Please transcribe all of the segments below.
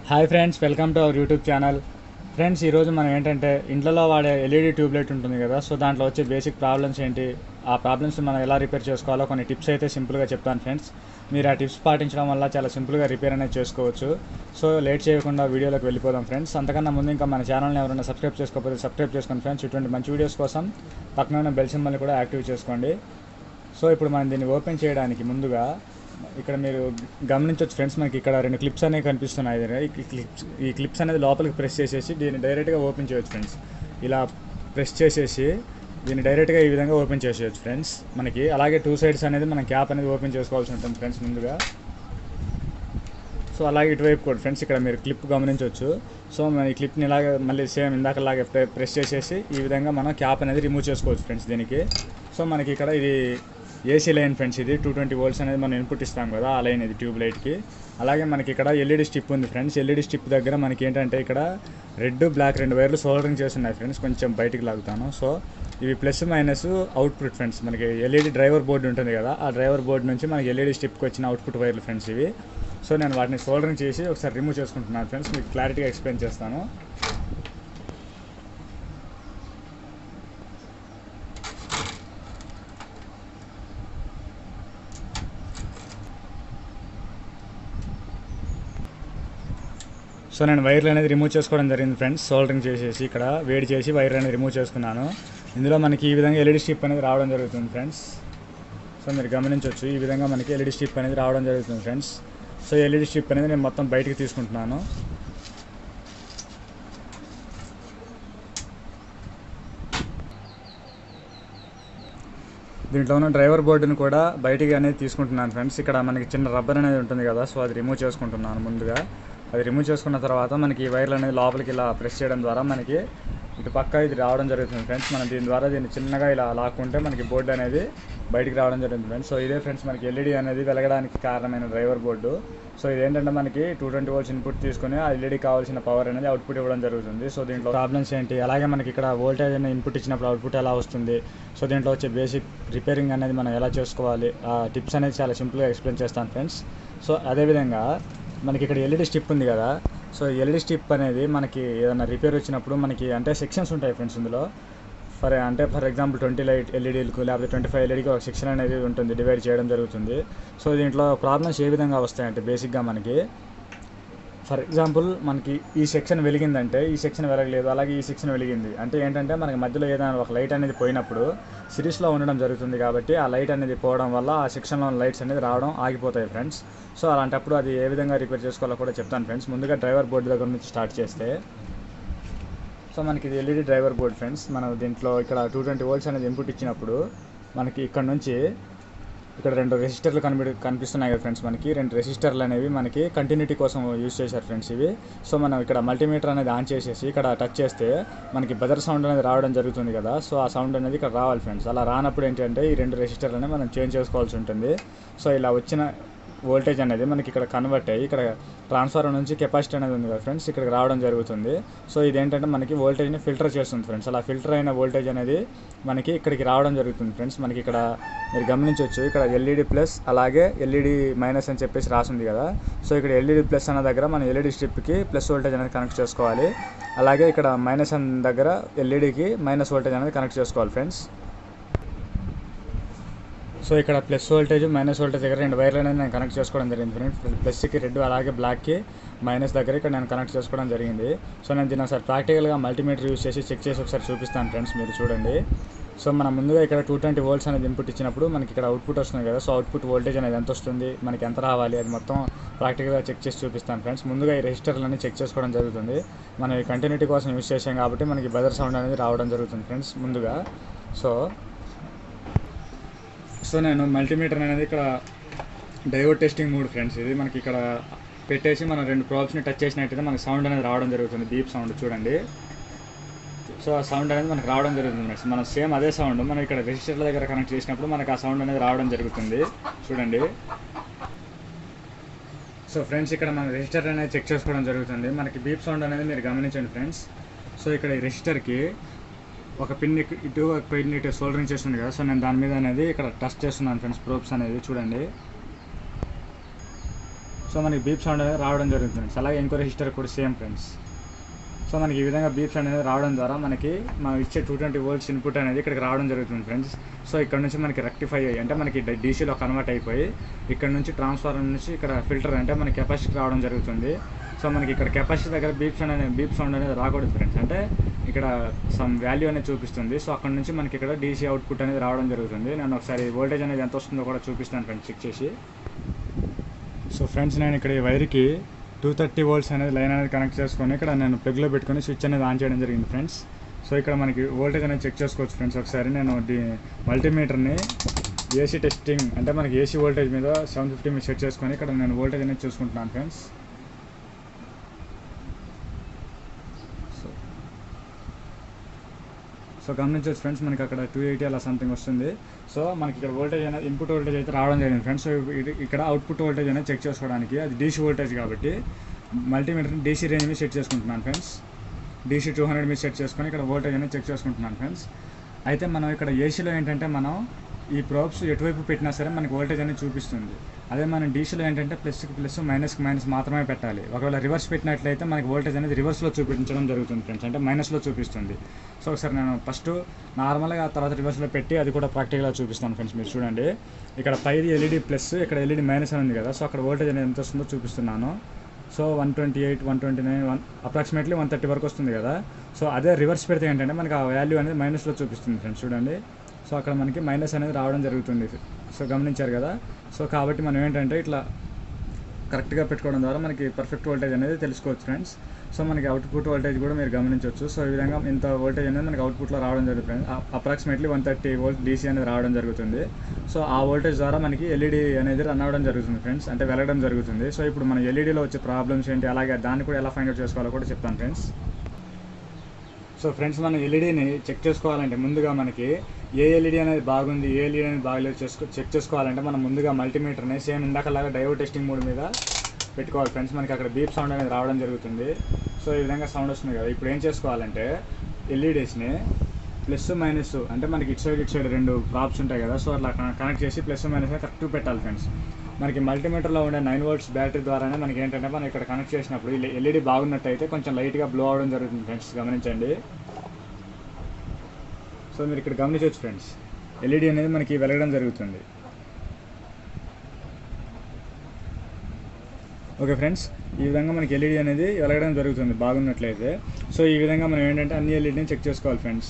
Hi friends welcome to our YouTube channel friends ఈరోజు మనం ఏంటంటే ఇంట్లో వాడే ఎల్ఈడి ట్యూబ్లైట్ ఉంటుంది కదా సో దాంట్లో వచ్చే బేసిక్ ప్రాబ్లమ్స్ ఏంటి ఆ ప్రాబ్లమ్స్ మనం ఎలా రిపేర్ చేసుకోవాలో కొన్ని టిప్స్ అయితే సింపుల్గా చెప్తాను ఫ్రెండ్స్ మీరు ఆ టిప్స్ పాటించడం వల్ల చాలా సింపుల్గా రిపేర్ అనేది చేసుకోవచ్చు సో లేట్ చేయకుండా వీడియోలోకి వెళ్ళిపోదాం ఫ్రెండ్స్ అంతకన్నా ముందు ఇంకా మన ఛానల్ని ఎవరైనా సబ్స్క్రైబ్ చేసుకోకపోతే సబ్స్క్రైబ్ చేసుకోండి ఫ్రెండ్స్ ఇటువంటి మంచి వీడియోస్ కోసం పక్కన ఉన్న బెల్ సింబల్ని కూడా యాక్టివ్ చేసుకోండి సో ఇప్పుడు మనం దీన్ని ఓపెన్ చేయడానికి ముందుగా ఇక్కడ మీరు గమనించవచ్చు ఫ్రెండ్స్ మనకి ఇక్కడ రెండు క్లిప్స్ అనేవి కనిపిస్తున్నాయి కదా. ఈ క్లిప్స్ ఈ క్లిప్స్ అనేది లోపలికి ప్రెస్ చేసేసి దీన్ని డైరెక్ట్గా ఓపెన్ చేయొచ్చు ఫ్రెండ్స్ ఇలా ప్రెస్ చేసేసి దీన్ని డైరెక్ట్గా ఈ విధంగా ఓపెన్ చేసేయచ్చు ఫ్రెండ్స్ మనకి అలాగే టూ సైడ్స్ అనేది మనం క్యాప్ అనేది ఓపెన్ చేసుకోవాల్సి ఉంటుంది ఫ్రెండ్స్ ముందుగా సో అలాగే ఇటువైపు కూడా ఫ్రెండ్స్ ఇక్కడ మీరు క్లిప్ గమనించవచ్చు సో మన ఈ క్లిప్ని ఇలాగే మళ్ళీ సేమ్ ఇందాకలాగే ప్రె- ప్రెస్ చేసేసి ఈ విధంగా మనం క్యాప్ అనేది రిమూవ్ చేసుకోవచ్చు ఫ్రెండ్స్ దీనికి సో మనకి ఇక్కడ ఇది ఏసీ లైన్ ఫ్రెండ్స్ ఇది టూ ట్వంటీ వోల్ట్స్ అనేది మనం ఇన్పుట్ ఇస్తాం కదా ఆ లైన్ ఇది ట్యూబ్ లైట్కి అలాగే మనకి ఇక్కడ ఎల్ఈడి స్టిప్ ఉంది ఫ్రెండ్స్ ఎల్ఈడి స్టిప్ దగ్గర మనకి ఏంటంటే ఇక్కడ రెడ్ బ్లాక్ రెండు వైర్లు సోల్డరింగ్ చేసి ఉన్నాయి ఫ్రెండ్స్ కొంచెం బయటికి లాగుతాను సో ఇవి ప్లస్ మైనస్ అవుట్పుట్ ఫ్రెండ్స్ మనకి ఎల్ఈడి డ్రైవర్ బోర్డు ఉంటుంది కదా ఆ డ్రైవర్ బోర్డు నుంచి మనకి ఎల్ఈడి స్టిప్కి వచ్చిన అవుట్పుట్ వైర్లు ఫ్రెండ్స్ ఇవి సో నేను వాటిని సోల్డరింగ్ చేసి ఒకసారి రిమూవ్ చేసుకుంటున్నాను ఫ్రెండ్స్ మీకు క్లారిటీగా ఎక్స్ప్లెయిన్ చేస్తాను సో నేను వైర్లు అనేది రిమూవ్ చేసుకోవడం జరిగింది ఫ్రెండ్స్ సోల్డరింగ్ చేసేసి ఇక్కడ వేడి చేసి వైర్ అనేది రిమూవ్ చేసుకున్నాను ఇందులో మనకి ఈ విధంగా ఎల్ఈడి స్ట్రిప్ అనేది రావడం జరుగుతుంది ఫ్రెండ్స్ సో మీరు గమనించవచ్చు ఈ విధంగా మనకి ఎల్ఈడి స్ట్రిప్ అనేది రావడం జరుగుతుంది ఫ్రెండ్స్ సో ఎల్ఈడి స్ట్రిప్ అనేది నేను మొత్తం బయటికి తీసుకుంటున్నాను దీంట్లో ఉన్న డ్రైవర్ బోర్డుని కూడా బయటికి అనేది తీసుకుంటున్నాను ఫ్రెండ్స్ ఇక్కడ మనకి చిన్న రబ్బర్ అనేది ఉంటుంది కదా సో అది రిమూవ్ చేసుకుంటున్నాను ముందుగా అది రిమూవ్ చేసుకున్న తర్వాత మనకి ఈ వైర్లు అనేది లోపలికి ఇలా ప్రెస్ చేయడం ద్వారా మనకి ఇటు పక్క ఇది రావడం జరుగుతుంది ఫ్రెండ్స్ మనం దీని ద్వారా దీన్ని చిన్నగా ఇలా లాక్కుంటే మనకి బోర్డు అనేది బయటికి రావడం జరుగుతుంది ఫ్రెండ్స్ సో ఇదే ఫ్రెండ్స్ మనకి ఎల్ఈడి అనేది వెలగడానికి కారణమైన డ్రైవర్ బోర్డు సో ఇదేంటంటే మనకి టూ ట్వంటీ వోల్ట్స్ ఇన్పుట్ తీసుకుని ఆ ఎల్ఈడి కావాల్సిన పవర్ అనేది అవుట్పుట్ ఇవ్వడం జరుగుతుంది సో దీంట్లో ప్రాబ్లమ్స్ ఏంటి అలాగే మనకి ఇక్కడ వోల్టేజ్ అనేది ఇన్పుట్ ఇచ్చినప్పుడు అవుట్పుట్ ఎలా వస్తుంది సో దీంట్లో వచ్చే బేసిక్ రిపేరింగ్ అనేది మనం ఎలా చేసుకోవాలి ఆ టిప్స్ అనేది చాలా సింపుల్గా ఎక్స్ప్లెయిన్ చేస్తాను ఫ్రెండ్స్ సో అదేవిధంగా మనకి ఇక్కడ ఎల్ఈడి స్టిప్ ఉంది కదా సో ఎల్ఈడి స్టిప్ అనేది మనకి ఏదైనా రిపేర్ వచ్చినప్పుడు మనకి అంటే సెక్షన్స్ ఉంటాయి ఫ్రెండ్స్ ఇందులో ఫర్ అంటే ఫర్ ఎగ్జాంపుల్ ట్వంటీ లైట్ ఎల్ఈడీలకు లేకపోతే ట్వంటీ ఫైవ్ ఎల్ఈడికి ఒక సెక్షన్ అనేది ఉంటుంది డివైడ్ చేయడం జరుగుతుంది సో దీంట్లో ప్రాబ్లమ్స్ ఏ విధంగా వస్తాయంటే బేసిక్గా మనకి ఫర్ ఎగ్జాంపుల్ మనకి ఈ సెక్షన్ వెలిగిందంటే ఈ సెక్షన్ వెలగలేదు అలాగే ఈ సెక్షన్ వెలిగింది అంటే ఏంటంటే మనకి మధ్యలో ఏదైనా ఒక లైట్ అనేది పోయినప్పుడు సిరీస్లో ఉండడం జరుగుతుంది కాబట్టి ఆ లైట్ అనేది పోవడం వల్ల ఆ సెక్షన్లో ఉన్న లైట్స్ అనేది రావడం ఆగిపోతాయి ఫ్రెండ్స్ సో అలాంటప్పుడు అది ఏ విధంగా రిపేర్ చేసుకోవాలో కూడా చెప్తాను ఫ్రెండ్స్ ముందుగా డ్రైవర్ బోర్డు దగ్గర నుంచి స్టార్ట్ చేస్తే సో మనకి ఇది ఎల్ఈడి డ్రైవర్ బోర్డ్ ఫ్రెండ్స్ మనం దీంట్లో ఇక్కడ టూ ట్వంటీ వోల్ట్స్ అనేది ఇన్పుట్ ఇచ్చినప్పుడు మనకి ఇక్కడ నుంచి ఇక్కడ రెండు రెసిస్టర్లు కనిపి కనిపిస్తున్నాయి కదా ఫ్రెండ్స్ మనకి రెండు రెసిస్టర్లు అనేవి మనకి కంటిన్యూటీ కోసం యూజ్ చేశారు ఫ్రెండ్స్ ఇవి సో మనం ఇక్కడ మల్టీమీటర్ అనేది ఆన్ చేసేసి ఇక్కడ టచ్ చేస్తే మనకి బజర్ సౌండ్ అనేది రావడం జరుగుతుంది కదా సో ఆ సౌండ్ అనేది ఇక్కడ రావాలి ఫ్రెండ్స్ అలా రానప్పుడు ఏంటంటే ఈ రెండు రెసిస్టర్లు అనేవి మనం చేంజ్ చేసుకోవాల్సి ఉంటుంది సో ఇలా వచ్చిన వోల్టేజ్ అనేది మనకి ఇక్కడ కన్వర్ట్ అయ్యి ఇక్కడ ట్రాన్స్ఫార్మర్ నుంచి కెపాసిటీ అనేది ఉంది కదా ఫ్రెండ్స్ ఇక్కడికి రావడం జరుగుతుంది సో ఇదేంటంటే మనకి వోల్టేజ్ని ఫిల్టర్ చేస్తుంది ఫ్రెండ్స్ అలా ఫిల్టర్ అయిన వోల్టేజ్ అనేది మనకి ఇక్కడికి రావడం జరుగుతుంది ఫ్రెండ్స్ మనకి ఇక్కడ మీరు గమనించవచ్చు ఇక్కడ ఎల్ఈడి ప్లస్ అలాగే ఎల్ఈడి మైనస్ అని చెప్పేసి రాసింది కదా సో ఇక్కడ ఎల్ఈడి ప్లస్ అన్న దగ్గర మనం ఎల్ఈడి స్ట్రిప్కి ప్లస్ వోల్టేజ్ అనేది కనెక్ట్ చేసుకోవాలి అలాగే ఇక్కడ మైనస్ అన్న దగ్గర ఎల్ఈడికి మైనస్ వోల్టేజ్ అనేది కనెక్ట్ చేసుకోవాలి ఫ్రెండ్స్ సో ఇక్కడ ప్లస్ వోల్టేజ్ మైనస్ వోల్టేజ్ దగ్గర రెండు వైర్లు అనేది నేను కనెక్ట్ చేసుకోవడం జరిగింది ఫ్రెండ్స్ ప్లస్కి రెడ్ అలాగే బ్లాక్కి మైనస్ దగ్గర ఇక్కడ నేను కనెక్ట్ చేసుకోవడం జరిగింది సో నేను దీన్ని ఒకసారి ప్రాక్టికల్గా మల్టీమీటర్ యూస్ చేసి చెక్ చేసి ఒకసారి చూపిస్తాను ఫ్రెండ్స్ మీరు చూడండి సో మనం ముందుగా ఇక్కడ టూ ట్వంటీ వోల్ట్స్ అనేది ఇన్పుట్ ఇచ్చినప్పుడు మనకి ఇక్కడ అవుట్పుట్ వస్తుంది కదా సో అవుట్పుట్ వోల్టేజ్ అనేది ఎంత వస్తుంది మనకి ఎంత రావాలి అది మొత్తం ప్రాక్టికల్గా చెక్ చేసి చూపిస్తాను ఫ్రెండ్స్ ముందుగా ఈ రెజిస్టర్లన్నీ చెక్ చేసుకోవడం జరుగుతుంది మనం ఈ కంటిన్యూటీ కోసం యూస్ చేసాం కాబట్టి మనకి బజర్ సౌండ్ అనేది రావడం జరుగుతుంది ఫ్రెండ్స్ ముందుగా సో సో నేను మల్టీమీటర్ అనేది ఇక్కడ డయోడ్ టెస్టింగ్ మూడ్ ఫ్రెండ్స్ ఇది మనకి ఇక్కడ పెట్టేసి మనం రెండు ప్రాబ్స్ని టచ్ చేసినట్టయితే మనకి సౌండ్ అనేది రావడం జరుగుతుంది బీప్ సౌండ్ చూడండి సో ఆ సౌండ్ అనేది మనకు రావడం జరుగుతుంది ఫ్రెండ్స్ మనం సేమ్ అదే సౌండ్ మనం ఇక్కడ రెజిస్టర్ల దగ్గర కనెక్ట్ చేసినప్పుడు మనకి ఆ సౌండ్ అనేది రావడం జరుగుతుంది చూడండి సో ఫ్రెండ్స్ ఇక్కడ మన రెజిస్టర్ అనేది చెక్ చేసుకోవడం జరుగుతుంది మనకి బీప్ సౌండ్ అనేది మీరు గమనించండి ఫ్రెండ్స్ సో ఇక్కడ ఈ రెజిస్టర్కి ఒక పిన్ ఇక్- ఇటు ఒక పిన్ ఇటు సోల్డరింగ్ చేస్తుంది కదా సో నేను దాని మీద అనేది ఇక్కడ టచ్ చేస్తున్నాను ఫ్రెండ్స్ ప్రోబ్స్ అనేది చూడండి సో సో మనకి బీప్ సౌండ్ అనేది రావడం జరుగుతుంది ఫ్రెండ్స్ అలాగే ఇంకో హిస్టర్ కూడా సేమ్ ఫ్రెండ్స్ సో మనకి ఈ విధంగా బీప్ సౌండ్ అనేది రావడం ద్వారా మనకి మనం ఇచ్చే టూ ట్వంటీ వోల్ట్స్ ఇన్పుట్ అనేది ఇక్కడికి రావడం జరుగుతుంది ఫ్రెండ్స్ సో ఇక్కడ నుంచి మనకి రెక్టిఫై అయ్యి అంటే మనకి డీసీలో కన్వర్ట్ అయిపోయి ఇక్కడ నుంచి ట్రాన్స్ఫార్మర్ నుంచి ఇక్కడ ఫిల్టర్ అంటే మన కెపాసిటీ రావడం జరుగుతుంది సో మనకి ఇక్కడ కెపాసిటీ దగ్గర బీప్ సౌండ్ అనేది బీప్ సౌండ్ అనేది రాకూడదు ఫ్రెండ్స్ అంటే ఇక్కడ సమ్ వాల్యూ అనేది చూపిస్తుంది సో అక్కడ నుంచి మనకి ఇక్కడ డీసీ అవుట్పుట్ అనేది రావడం జరుగుతుంది నేను ఒకసారి వోల్టేజ్ అనేది ఎంత వస్తుందో కూడా చూపిస్తాను ఫ్రెండ్స్ చెక్ చేసి సో ఫ్రెండ్స్ నేను ఇక్కడ ఈ వైర్కి టూ థర్టీ వోల్ట్స్ అనేది లైన్ అనేది కనెక్ట్ చేసుకొని ఇక్కడ నేను ప్లగ్లో పెట్టుకొని స్విచ్ అనేది ఆన్ చేయడం జరిగింది ఫ్రెండ్స్ సో ఇక్కడ మనకి వోల్టేజ్ అనేది చెక్ చేసుకోవచ్చు ఫ్రెండ్స్ ఒకసారి నేను ది మల్టీమీటర్ని ఏసీ టెస్టింగ్ అంటే మనకి ఏసీ వోల్టేజ్ మీద సెవెన్ ఫిఫ్టీ మీద సెట్ చేసుకొని ఇక్కడ నేను వోల్టేజ్ అనేది చూసుకుంటున్నాను ఫ్రెండ్స్ సో సో గమనించవచ్చు ఫ్రెండ్స్ మనకి అక్కడ టూ ఎయిటీ అలా సంథింగ్ వస్తుంది సో మనకి ఇక్కడ వోల్టేజ్ అనేది ఇన్పుట్ వోల్టేజ్ అయితే రావడం జరిగింది ఫ్రెండ్స్ సో ఇది ఇక్కడ అవుట్పుట్ వోల్టేజ్ అనేది చెక్ చేసుకోవడానికి అది డీసీ వోల్టేజ్ కాబట్టి మల్టీమీటర్ని డీసీ రేంజ్ మీద సెట్ చేసుకుంటున్నాను ఫ్రెండ్స్ డీసీ టూ హండ్రెడ్ మీద సెట్ చేసుకొని ఇక్కడ వోల్టేజ్ అనేది చెక్ చేసుకుంటున్నాను ఫ్రెండ్స్ అయితే మనం ఇక్కడ ఏసీలో ఏంటంటే మనం ఈ ప్రోబ్స్ ఎటువైపు పెట్టినా సరే మనకి వోల్టేజ్ అనేది చూపిస్తుంది అదే మనం డీసీలో ఏంటంటే ప్లస్కి ప్లస్ మైనస్కి మైనస్ మాత్రమే పెట్టాలి ఒకవేళ రివర్స్ పెట్టినట్లయితే మనకి వోల్టేజ్ అనేది రివర్స్లో చూపించడం జరుగుతుంది ఫ్రెండ్స్ అంటే మైనస్లో చూపిస్తుంది సో ఒకసారి నేను ఫస్ట్ నార్మల్గా ఆ తర్వాత రివర్స్లో పెట్టి అది కూడా ప్రాక్టికల్గా చూపిస్తాను ఫ్రెండ్స్ మీరు చూడండి ఇక్కడ పైది ఎల్ఈడి ప్లస్ ఇక్కడ ఎల్ఈడి మైనస్ అని ఉంది కదా సో అక్కడ వోల్టేజ్ అనేది ఎంత వస్తుందో చూపిస్తున్నాను so one twenty eight one twenty nine one approximately one thirty వరకు వస్తుంది కదా సో అదే రివర్స్ పెడితే ఏంటంటే మనకి ఆ వాల్యూ అనేది మైనస్లో చూపిస్తుంది ఫ్రెండ్స్ చూడండి సో అక్కడ మనకి మైనస్ అనేది రావడం జరుగుతుంది సో గమనించారు కదా సో కాబట్టి మనం ఏంటంటే ఇట్లా కరెక్ట్గా పెట్టుకోవడం ద్వారా మనకి పర్ఫెక్ట్ వోల్టేజ్ అనేది తెలుసుకోవచ్చు ఫ్రెండ్స్ సో మనకి అవుట్పుట్ వోల్టేజ్ కూడా మీరు గమనించవచ్చు సో ఈ విధంగా ఇంత వోల్టేజ్ అనేది మనకి అవుట్పుట్లో రావడం జరుగుతుంది approximately one thirty volt DC అనేది రావడం జరుగుతుంది సో ఆ వోల్టేజ్ ద్వారా మనకి ఎల్ఈడి అనేది రన్ అవ్వడం జరుగుతుంది ఫ్రెండ్స్ అంటే వెలగడం జరుగుతుంది సో ఇప్పుడు మన ఎల్ఈడిలో వచ్చే ప్రాబ్లమ్స్ ఏంటి అలాగే దాన్ని కూడా ఎలా ఫైండ్ అవుట్ చేసుకోవాలో కూడా చెప్తాను ఫ్రెండ్స్ సో ఫ్రెండ్స్ మనం ఎల్ఈడిని చెక్ చేసుకోవాలంటే ముందుగా మనకి ఏ ఎల్ఈడి అనేది బాగుంది ఏ ఎల్ఈడి అనేది బాగలేదు చేసుకో చెక్ చేసుకోవాలంటే మనం ముందుగా మల్టీమీటర్ని సేమ్ ఇందాకలాగా డైవో టెస్టింగ్ మోడ్ మీద పెట్టుకోవాలి ఫ్రెండ్స్ మనకి అక్కడ బీప్ సౌండ్ అనేది రావడం జరుగుతుంది సో ఈ విధంగా సౌండ్ వస్తుంది కదా ఇప్పుడు ఏం చేసుకోవాలంటే ఎల్ఈడీస్ని ప్లస్ మైనస్ అంటే మనకి ఇటు సైడ్ ఇటు సైడ్ రెండు ప్రాప్స్ ఉంటాయి కదా సో అట్లా కనెక్ట్ చేసి ప్లస్ మైనస్ కరెక్ట్ పెట్టాలి ఫ్రెండ్స్ మనకి మల్టీమీటర్లో ఉండే నైన్ వోల్ట్స్ బ్యాటరీ ద్వారానే మనకి ఏంటంటే మనం ఇక్కడ కనెక్ట్ చేసినప్పుడు ఎల్ఈడి బాగున్నట్టయితే కొంచెం లైట్గా బ్లో అవడం జరుగుతుంది ఫ్రెండ్స్ గమనించండి సో మీరు ఇక్కడ గమనించవచ్చు ఫ్రెండ్స్ ఎల్ఈడి అనేది మనకి వెలగడం జరుగుతుంది ఓకే ఫ్రెండ్స్ ఈ విధంగా మనకి ఎల్ఈడి అనేది వెలగడం జరుగుతుంది బాగున్నట్లయితే సో ఈ విధంగా మనం ఏంటంటే అన్ని ఎల్ఈడిని చెక్ చేసుకోవాలి ఫ్రెండ్స్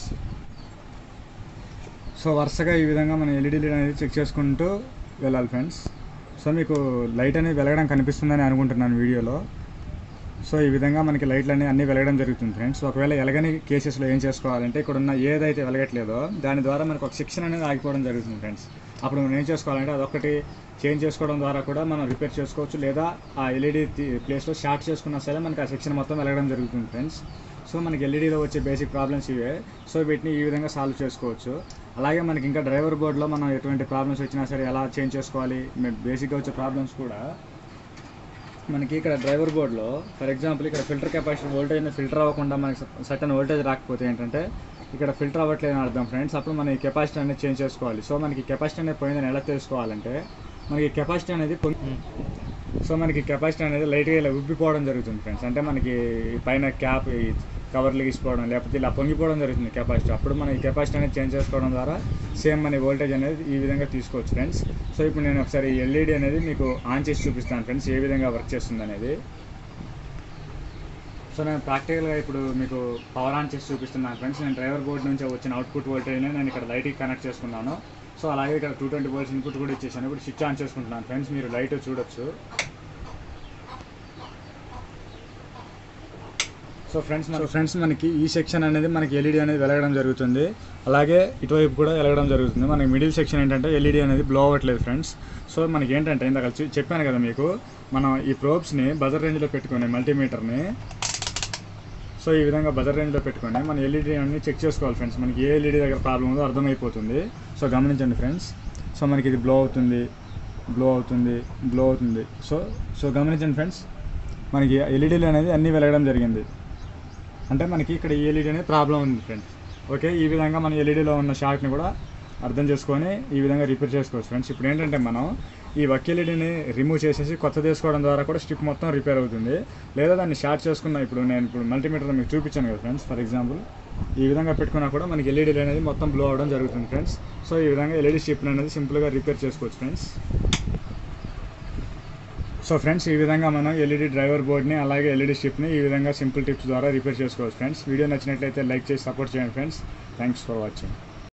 సో వరుసగా ఈ విధంగా మనం ఎల్ఈడి అనేది చెక్ చేసుకుంటూ వెళ్ళాలి ఫ్రెండ్స్ సో మీకు లైట్ అనేది వెలగడం కనిపిస్తుందని అనుకుంటున్నాను వీడియోలో సో ఈ విధంగా మనకి లైట్లు అన్నీ అన్నీ వెలగడం జరుగుతుంది ఫ్రెండ్స్ ఒకవేళ ఎలగని కేసెస్లో ఏం చేసుకోవాలంటే ఇక్కడ ఉన్న ఏదైతే వెలగట్లేదో దాని ద్వారా మనకు ఒక సెక్షన్ అనేది ఆగిపోవడం జరుగుతుంది ఫ్రెండ్స్ అప్పుడు మనం ఏం చేసుకోవాలంటే అదొకటి చేంజ్ చేసుకోవడం ద్వారా కూడా మనం రిపేర్ చేసుకోవచ్చు లేదా ఆ ఎల్ఈడి ప్లేస్లో షార్ట్ చేసుకున్నా సరే మనకి ఆ సెక్షన్ మొత్తం వెలగడం జరుగుతుంది ఫ్రెండ్స్ సో మనకి ఎల్ఈడిలో వచ్చే బేసిక్ ప్రాబ్లమ్స్ ఇవే సో వీటిని ఈ విధంగా సాల్వ్ చేసుకోవచ్చు అలాగే మనకి ఇంకా డ్రైవర్ బోర్డ్లో మనం ఎటువంటి ప్రాబ్లమ్స్ వచ్చినా సరే ఎలా చేంజ్ చేసుకోవాలి బేసిక్గా వచ్చే ప్రాబ్లమ్స్ కూడా మనకి ఇక్కడ డ్రైవర్ బోర్డ్లో ఫర్ ఎగ్జాంపుల్ ఇక్కడ ఫిల్టర్ కెపాసిటీ వోల్టేజ్ ఫిల్టర్ అవ్వకుండా మనకి సర్టన్ వోల్టేజ్ రాకపోతే ఏంటంటే ఇక్కడ ఫిల్టర్ అవ్వట్లేదు అని అర్థం ఫ్రెండ్స్ అప్పుడు మన ఈ కెపాసిటీ అనేది చేంజ్ చేసుకోవాలి సో మనకి కెపాసిటీ అనేది పోయిందని ఎలా తెలుసుకోవాలంటే మనకి కెపాసిటీ అనేది పొంగి సో మనకి కెపాసిటీ అనేది లైట్గా ఇలా ఉబ్బిపోవడం జరుగుతుంది ఫ్రెండ్స్ అంటే మనకి పైన క్యాప్ కవర్ లిగిసిపోవడం లేకపోతే ఇలా పొంగిపోవడం జరుగుతుంది కెపాసిటీ అప్పుడు మన ఈ కెపాసిటీ అనేది చేంజ్ చేసుకోవడం ద్వారా సేమ్ మన వోల్టేజ్ అనేది ఈ విధంగా తీసుకోవచ్చు ఫ్రెండ్స్ సో ఇప్పుడు నేను ఒకసారి ఎల్ఈడి అనేది మీకు ఆన్ చేసి చూపిస్తాను ఫ్రెండ్స్ ఏ విధంగా వర్క్ చేస్తుంది అనేది సో నేను ప్రాక్టికల్గా ఇప్పుడు మీకు పవర్ ఆన్ చేసి చూపిస్తున్నాను ఫ్రెండ్స్ నేను డ్రైవర్ బోర్డ్ నుంచి వచ్చిన అవుట్పుట్ వోల్టేజ్ని నేను ఇక్కడ లైట్కి కనెక్ట్ చేసుకున్నాను సో అలాగే ఇక్కడ టూ ట్వంటీ వోల్ట్స్ ఇన్పుట్ కూడా ఇచ్చేసాను ఇప్పుడు స్విచ్ ఆన్ చేసుకుంటున్నాను ఫ్రెండ్స్ మీరు లైట్ చూడొచ్చు సో ఫ్రెండ్స్ మన ఫ్రెండ్స్ మనకి ఈ సెక్షన్ అనేది మనకి ఎల్ఈడి అనేది వెలగడం జరుగుతుంది అలాగే ఇటువైపు కూడా వెలగడం జరుగుతుంది మనకి మిడిల్ సెక్షన్ ఏంటంటే ఎల్ఈడి అనేది బ్లో అవ్వట్లేదు ఫ్రెండ్స్ సో మనకి ఏంటంటే ఇందాక చె- చెప్పాను కదా మీకు మనం ఈ ప్రోబ్స్ని బజర్ రేంజ్లో పెట్టుకొని మల్టీమీటర్ని సో ఈ విధంగా బజర్ రేంజ్లో పెట్టుకొని మన ఎల్ఈడి అన్ని చెక్ చేసుకోవాలి ఫ్రెండ్స్ మనకి ఏ ఎల్ఈడి దగ్గర ప్రాబ్లం ఉందో అర్థమైపోతుంది సో గమనించండి ఫ్రెండ్స్ సో మనకి ఇది బ్లో అవుతుంది బ్లో అవుతుంది బ్లో అవుతుంది సో సో గమనించండి ఫ్రెండ్స్ మనకి ఎల్ఈడీలు అనేది అన్నీ వెలగడం జరిగింది అంటే మనకి ఇక్కడ ఈ ఎల్ఈడి అనేది ప్రాబ్లం ఉంది ఫ్రెండ్స్ ఓకే ఈ విధంగా మన ఎల్ఈడిలో ఉన్న షార్ట్ని కూడా అర్థం చేసుకొని ఈ విధంగా రిపేర్ చేసుకోవచ్చు ఫ్రెండ్స్ ఇప్పుడు ఏంటంటే మనం ఈ ఒక్క ఎల్ఈడిని రిమూవ్ చేసేసి కొత్త తీసుకోవడం ద్వారా కూడా స్ట్రిప్ మొత్తం రిపేర్ అవుతుంది లేదా దాన్ని షార్ట్ చేసుకున్న ఇప్పుడు నేను ఇప్పుడు మల్టీమీటర్ మీకు చూపించాను కదా ఫ్రెండ్స్ ఫర్ ఎగ్జాంపుల్ ఈ విధంగా పెట్టుకున్నా కూడా మనకి ఎల్ఈడి అనేది మొత్తం బ్లో అవడం జరుగుతుంది ఫ్రెండ్స్ సో ఈ విధంగా ఎల్ఈడి స్ట్రిప్ అనేది సింపుల్గా రిపేర్ చేసుకోవచ్చు ఫ్రెండ్స్ సో ఫ్రెండ్స్ ఈ విధంగా మనం ఎల్ఈడి డ్రైవర్ బోర్డ్ని అలాగే ఎల్ఈడి స్ట్రిప్ని ఈ విధంగా సింపుల్ టిప్స్ ద్వారా రిపేర్ చేసుకోవచ్చు ఫ్రెండ్స్ వీడియో నచ్చినట్లయితే లైక్ చేసి సపోర్ట్ చేయండి ఫ్రెండ్స్ థ్యాంక్స్ ఫర్ వాచింగ్